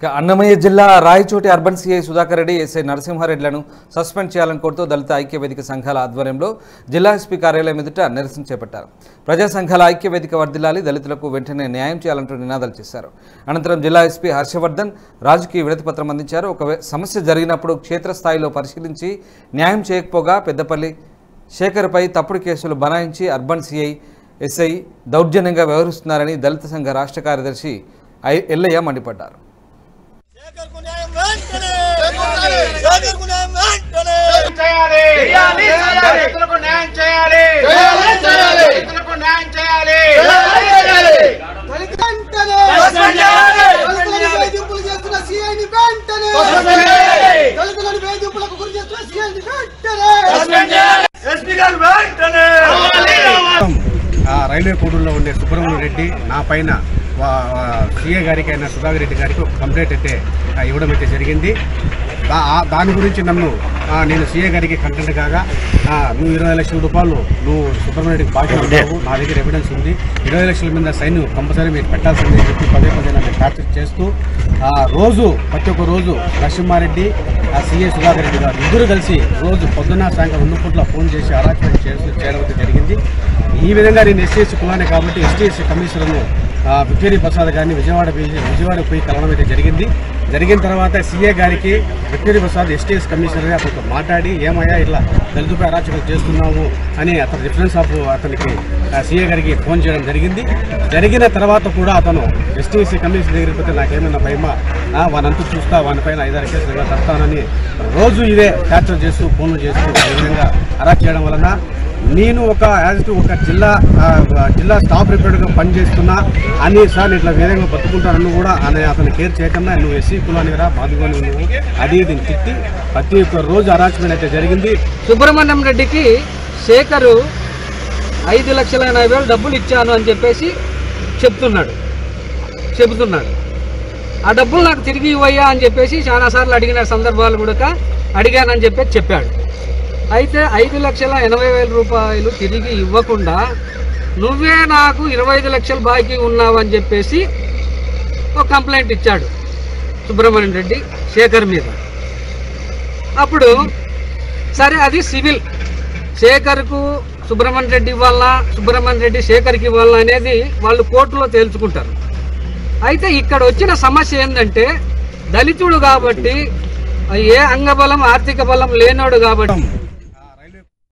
ఇక అన్నమయ్య జిల్లా Rayachoti urban CI Sudhakar Reddy SI నరసింహారెడ్డిలను సస్పెండ్ చేయాలని కోరుతూ దళిత ఐక్య వేదిక సంఘాల ఆధ్వర్యంలో జిల్లా ఎస్పీ కార్యాలయం ఎదుట నిరసన చేపట్టారు ప్రజా సంఘాల ఐక్య వేదిక వర్ధిల్లాలి దళితులకు వెంటనే న్యాయం చేయాలంటూ నినాదాలు చేశారు అనంతరం జిల్లా ఎస్పీ హర్షవర్ధన్ రాజుకి విడతిపత్రం అందించారు ఒక వే- సమస్య జరిగినప్పుడు క్షేత్రస్థాయిలో పరిశీలించి న్యాయం చేయకపోగా పెద్దపల్లి శేఖర్పై తప్పుడు కేసులు బనాయించి అర్బన్ సిఐ ఎస్ఐ దౌర్జన్యంగా వ్యవహరిస్తున్నారని దళిత సంఘ రాష్ట్ర కార్యదర్శి ఐ ఎల్లయ్య మండిపడ్డారు శేఖర్కు న్యాయం వెంటనే శేఖర్కు న్యాయం వెంటనే చేయాలి చేయాలి, చేయాలి. రైతులకు న్యాయం చేయాలి చేయాలి, చేయాలి. రైతులకు న్యాయం చేయాలి వెంటనే సస్పెండ్ చేయాలి. దళితులను వేధింపులు చేస్తున్న సీఐని వెంటనే సస్పెండ్ చేయాలి. దళితులను వేధింపులకు గురి చేస్తున్న సీఐని వెంటనే సస్పెండ్ చేయాలి. ఎస్పీ గారు వెంటనే రావాలి, రావాలి. ఆ రైల్వే కోడూరులో ఉండే సుబ్రహ్మణ్యం రెడ్డి నా పైన సీఏ గారికి అయిన సుధాకర్ రెడ్డి గారికి ఒక కంప్లైంట్ అయితే ఆ, ఇవ్వడం అయితే జరిగింది దా- ఆ- దాని గురించి నన్ను ఆ, నేను సీఏ గారికి కంటెంట్ కాగా ఆ, నువ్వు ఇరవై లక్షల రూపాయలు నువ్వు సుబ్రహ్మణ్యం రెడ్డికి బాకీ ఉన్నావు నా దగ్గర ఎవిడెన్స్ ఉంది ఇరవై లక్షల మీద సైన్ కంపల్సరీ మీరు పెట్టాల్సింది అని చెప్పి పదే పదే నన్ను టార్చర్ చేస్తూ ఆ, రోజు ప్రతి ఒక్క రోజు నరసింహారెడ్డి ఆ సీఏ సుధాకర్ రెడ్డి గారు ఇద్దరు కలిసి రోజు పొద్దున్న సాయంత్రం రెండు పూట్ల ఫోన్ చేసి హరాస్మెంట్ చేసి చేయడం అయితే జరిగింది ఈ విధంగా నేను ఎస్సీఎస్సీ కులానే కాబట్టి ఎస్టీఎస్సీ కమిషనర్ను ఆ, విక్టరీ ప్రసాద్ గారిని విజయవాడ పోయి- విజయవాడ పోయి కలవడం అయితే జరిగింది జరిగిన తర్వాత సీఏ గారికి విక్టరీ ప్రసాద్ ఎస్టీఎస్ కమిషనర్ అతనితో మాట్లాడి ఏమయ్యా ఇట్లా దళితుపై అరాచకం చేస్తున్నాము అని అతను రిఫరెన్స్ ఆఫ్ అతనికి సీఏ గారికి ఫోన్ చేయడం జరిగింది జరిగిన తర్వాత కూడా అతను ఎస్టీఎస్సీ కమిషన్ దగ్గరికి పోతే నాకేమైనా భయమా ఆ, వానంతా చూస్తా వానిపైన ఐదారు కేసులుగా తస్తానని రోజు ఇదే టార్చర్ చేస్తూ ఫోన్లు చేస్తూ ఈ విధంగా అరాచ్ చేయడం వలన నేను ఒక యాజ్ టు ఒక జిల్లా ఆ, జిల్లా స్టాఫ్ రిపేర్గా పనిచేస్తున్నా అని సార్ ఇట్లా వేరేగా బతుకుంటానన్ను కూడా అని అతను కేర్ చేయకుండా నువ్వు ఎస్సీ కులానికి రా బాదుకొని నువ్వు అది దీన్ని తిట్టి ప్రతి ఒక్క రోజు హరాస్మెంట్ అయితే జరిగింది సుబ్రహ్మణ్యం రెడ్డికి శేఖరు ఐదు లక్షల ఎనభై వేలు డబ్బులు ఇచ్చాను అని చెప్పేసి చెప్తున్నాడు చెబుతున్నాడు ఆ డబ్బులు నాకు తిరిగి ఇవ్వయ్యా అని చెప్పేసి చాలాసార్లు అడిగిన సందర్భాలు కూడా అడిగానని చెప్పేసి చెప్పాడు అయితే ఐదు లక్షల ఎనభై వేల రూపాయలు తిరిగి ఇవ్వకుండా నువ్వే నాకు ఇరవై ఐదు లక్షలు బాకీ ఉన్నావు అని చెప్పేసి ఒక కంప్లైంట్ ఇచ్చాడు సుబ్రహ్మణ్యం రెడ్డి శేఖర్ మీద అప్పుడు సరే అది సివిల్ శేఖర్కు సుబ్రహ్మణ్య రెడ్డి ఇవ్వాలనా సుబ్రహ్మణ్య రెడ్డి శేఖర్కి ఇవ్వాలనా అనేది వాళ్ళు కోర్టులో తేల్చుకుంటారు అయితే ఇక్కడ వచ్చిన సమస్య ఏంటంటే దళితుడు కాబట్టి ఏ అంగబలం ఆర్థిక బలం లేనోడు కాబట్టి